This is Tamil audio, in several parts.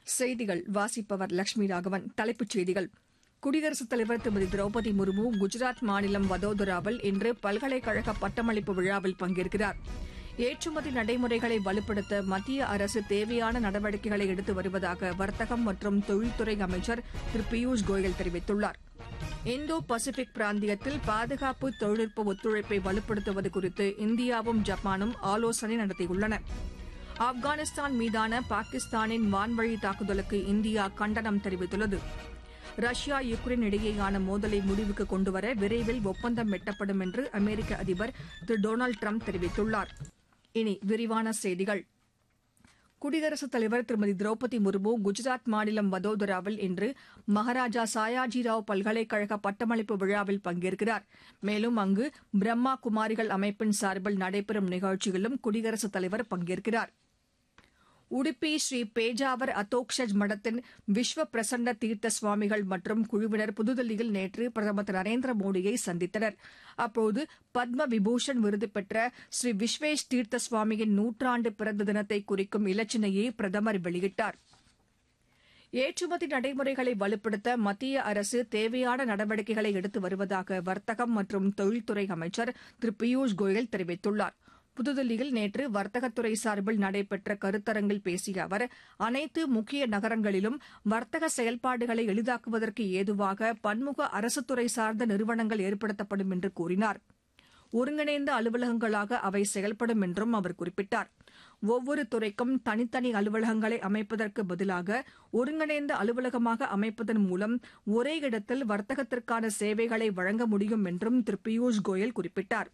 செய்திகள் வாசிப்பவர் லட்சுமி ராகவன் தலைப்புச் செய்திகள் குடியரசுத் தலைவர் திருமதி திரௌபதி முர்மு குஜராத் மாநிலம் வதோதராவில் இன்று பல்கலைக்கழக பட்டமளிப்பு விழாவில் பங்கேற்கிறார் ஏற்றுமதி நடைமுறைகளை வலுப்படுத்த மத்திய அரசு தேவையான நடவடிக்கைகளை எடுத்து வருவதாக வர்த்தகம் மற்றும் தொழில்துறை அமைச்சர் திரு பியூஷ் கோயல் தெரிவித்துள்ளார் இந்தோ பசிபிக் பிராந்தியத்தில் பாதுகாப்பு தொழில்நுட்ப ஒத்துழைப்பை வலுப்படுத்துவது குறித்து இந்தியாவும் ஜப்பானும் ஆலோசனை நடத்தியுள்ளன ஆப்கானிஸ்தான் மீதான பாகிஸ்தானின் வான்வழி தாக்குதலுக்கு இந்தியா கண்டனம் தெரிவித்துள்ளது ரஷ்யா யுக்ரைன் இடையேயான மோதலை முடிவுக்கு கொண்டுவர விரைவில் ஒப்பந்தம் எட்டப்படும் என்று அமெரிக்க அதிபர் திரு டொனால்டு ட்ரம்ப் தெரிவித்துள்ளார் இனி விரிவான செய்திகள் குடியரசுத் தலைவர் திருமதி திரௌபதி முர்மு குஜராத் மாநிலம் வதோதராவில் இன்று மகாராஜா சாயாஜிராவ் பல்கலைக்கழக பட்டமளிப்பு விழாவில் பங்கேற்கிறார் மேலும் அங்கு பிரம்மா குமாரிகள் அமைப்பின் சார்பில் நடைபெறும் நிகழ்ச்சியிலும் குடியரசுத் தலைவர் பங்கேற்கிறார் உடுப்பி ஸ்ரீ பேஜாவர் அத்தோக்ஷஜ் மடத்தின் விஸ்வ பிரசன்ன தீர்த்த சுவாமிகள் மற்றும் குழுவினர் புதுதில்லியில் நேற்று பிரதமர் திரு நரேந்திர மோடியை சந்தித்தனர் அப்போது பத்ம விபூஷன் விருது பெற்ற ஸ்ரீ விஸ்வேஷ் தீர்த்த சுவாமியின் நூற்றாண்டு பிறந்த தினத்தை குறிக்கும் இலச்சினையை பிரதமர் வெளியிட்டார் ஏற்றுமதி நடைமுறைகளை வலுப்படுத்த மத்திய அரசு தேவையான நடவடிக்கைகளை எடுத்து வருவதாக வர்த்தகம் மற்றும் தொழில்துறை அமைச்சர் திரு பியூஷ் கோயல் தெரிவித்துள்ளார் புதுதில்லியில் நேற்று வர்த்தகத்துறை சார்பில் நடைபெற்ற கருத்தரங்கில் பேசிய அவர் அனைத்து முக்கிய நகரங்களிலும் வர்த்தக செயல்பாடுகளை எளிதாக்குவதற்கு ஏதுவாக பன்முக அரசுத்துறை சார்ந்த நிறுவனங்கள் ஏற்படுத்தப்படும் என்று கூறினார் ஒருங்கிணைந்த அலுவலகங்களாக அவை செயல்படும் என்றும் அவர் குறிப்பிட்டார் ஒவ்வொரு துறைக்கும் தனித்தனி அலுவலகங்களை அமைப்பதற்கு பதிலாக ஒருங்கிணைந்த அலுவலகமாக அமைப்பதன் மூலம் ஒரே இடத்தில் வர்த்தகத்திற்கான சேவைகளை வழங்க முடியும் என்றும் திரு பியூஷ் கோயல் குறிப்பிட்டார்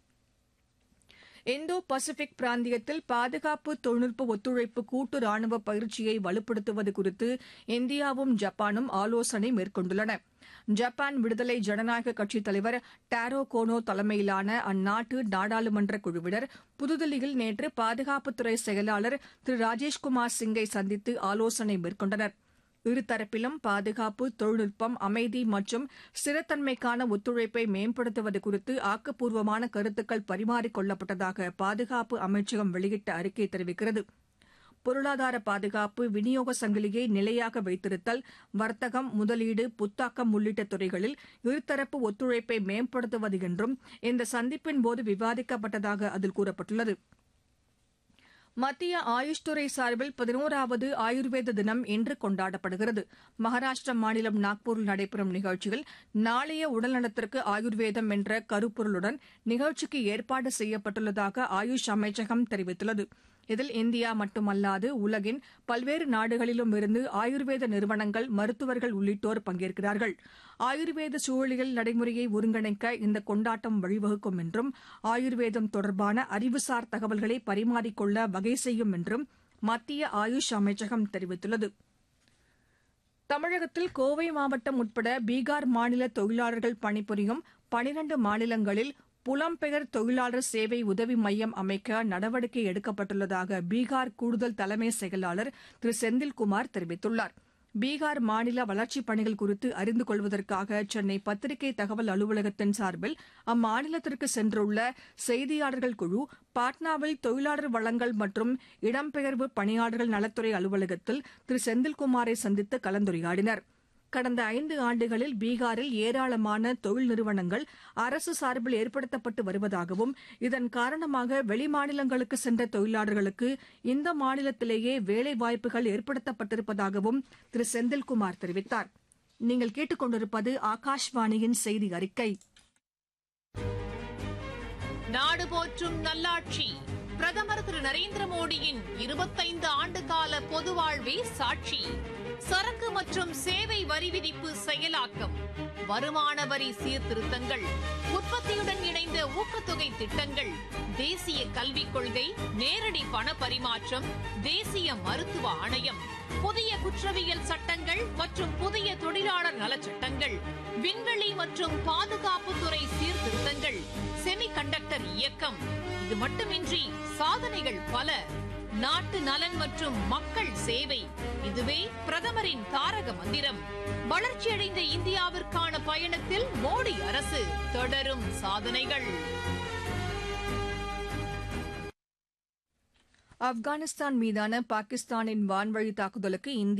இந்தோ பசிபிக் பிராந்தியத்தில் பாதுகாப்பு தொழில்நுட்ப ஒத்துழைப்பு கூட்டு ராணுவ பயிற்சியை வலுப்படுத்துவது குறித்து இந்தியாவும் ஜப்பானும் ஆலோசனை மேற்கொண்டுள்ளன ஜப்பான் விடுதலை ஜனநாயக கட்சித் தலைவர் டாரோ கோனோ தலைமையிலான அந்நாட்டு நாடாளுமன்ற குழுவினர் புதுதில்லியில் நேற்று பாதுகாப்புத்துறை செயலாளர் திரு ராஜேஷ்குமார் சிங்கை சந்தித்து ஆலோசனை மேற்கொண்டனர் இருதரப்பிலும் பாதுகாப்பு தொழில்நுட்பம் அமைதி மற்றும் ஸ்திரத்தன்மைக்கான ஒத்துழைப்பை மேம்படுத்துவது குறித்து ஆக்கப்பூர்வமான கருத்துக்கள் பரிமாறிக் கொள்ளப்பட்டதாக பாதுகாப்பு அமைச்சகம் வெளியிட்ட அறிக்கை தெரிவிக்கிறது பொருளாதார பாதுகாப்பு விநியோக சங்கிலியை நிலையாக வைத்திருத்தல் வர்த்தகம் முதலீடு புத்தாக்கம் உள்ளிட்ட துறைகளில் இருதரப்பு ஒத்துழைப்பை மேம்படுத்துவது என்றும் இந்த சந்திப்பின்போது விவாதிக்கப்பட்டதாக அதில் கூறப்பட்டுள்ளது மத்திய ஆயுஷ் துறை சார்பில் பதினோராவது ஆயுர்வேத தினம் இன்று கொண்டாடப்படுகிறது மகாராஷ்டிர மாநிலம் நாக்பூரில் நடைபெறும் நிகழ்ச்சியில் நாளைய உடல்நலத்திற்கு ஆயுர்வேதம் என்ற கருப்பொருளுடன் நிகழ்ச்சிக்கு ஏற்பாடு செய்யப்பட்டுள்ளதாக ஆயுஷ் அமைச்சகம் தெரிவித்துள்ளது இதில் இந்தியா மட்டுமல்லாது உலகின் பல்வேறு நாடுகளிலும் இருந்து ஆயுர்வேத நிறுவனங்கள் மருத்துவர்கள் உள்ளிட்டோர் பங்கேற்கிறார்கள் ஆயுர்வேத சூழலியல் நடைமுறையை ஒருங்கிணைக்க இந்த கொண்டாட்டம் வழிவகுக்கும் என்றும் ஆயுர்வேதம் தொடர்பான அறிவுசார் தகவல்களை பரிமாறிக்கொள்ள வகை செய்யும் என்றும் மத்திய ஆயுஷ் அமைச்சகம் தெரிவித்துள்ளது தமிழகத்தில் கோவை மாவட்டம் உட்பட பீகார் மாநில தொழிலாளர்கள் பணிபுரியும் பனிரண்டு மாநிலங்களில் புலம்பெயர் தொழிலாளர் சேவை உதவி மையம் அமைக்க நடவடிக்கை எடுக்கப்பட்டுள்ளதாக பீகார் கூடுதல் தலைமை செயலாளர் திரு செந்தில்குமார் தெரிவித்துள்ளார் பீகார் மாநில வளர்ச்சிப் பணிகள் குறித்து அறிந்து கொள்வதற்காக சென்னை பத்திரிகை தகவல் அலுவலகத்தின் சார்பில் அம்மாநிலத்திற்கு சென்றுள்ள செய்தியாளர்கள் குழு பாட்னாவில் தொழிலாளர் வளங்கள் மற்றும் இடம்பெயர்வு பணியாளர்கள் நலத்துறை அலுவலகத்தில் திரு செந்தில்குமாரை சந்தித்து கலந்துரையாடினர் கடந்த ஐந்து ஆண்டுகளில் பீகாரில் ஏராளமான தொழில் நிறுவனங்கள் அரசு சார்பில் ஏற்படுத்தப்பட்டு வருவதாகவும் இதன் காரணமாக வெளிமாநிலங்களுக்கு சென்ற தொழிலாளர்களுக்கு இந்த மாநிலத்திலேயே வேலைவாய்ப்புகள் ஏற்படுத்தப்பட்டிருப்பதாகவும் திரு செந்தில்குமார் தெரிவித்தார் நீங்கள் கேட்டுக்கொண்டிருப்பது ஆகாஷ்வாணியின் செய்தி அறிக்கை நாடு போற்றும் நல்லாட்சி பிரதமர் திரு நரேந்திர மோடியின் இருபத்தைந்து ஆண்டு கால பொது வாழ்வே சாட்சி சரக்கு மற்றும் சேவை வரி விதிப்பு செயலாக்கம் வருமான வரி சீர்திருத்தங்கள் உற்பத்தியுடன் இணைந்த ஊக்கத்தொகை திட்டங்கள் தேசிய கல்விக் கொள்கை நேரடி பண பரிமாற்றம் தேசிய மருத்துவ ஆணையம் புதிய குற்றவியல் சட்டங்கள் மற்றும் புதிய தொழிலாளர் நலச்சட்டங்கள் விண்வெளி மற்றும் பாதுகாப்புத்துறை சீர்திருத்தங்கள் செமி கண்டக்டர் இயக்கம் இது மட்டுமின்றி சாதனைகள் பல நாட்டு நலன் மற்றும் மக்கள் சேவை இதுவே பிரதமரின் தாரக மந்திரம் வளர்ச்சியடைந்த இந்தியாவிற்கான பயணத்தில் மோடி அரசு தொடரும் சாதனைகள் ஆப்கானிஸ்தான் மீதான பாகிஸ்தானின் வான்வழி தாக்குதலுக்கு இந்தியா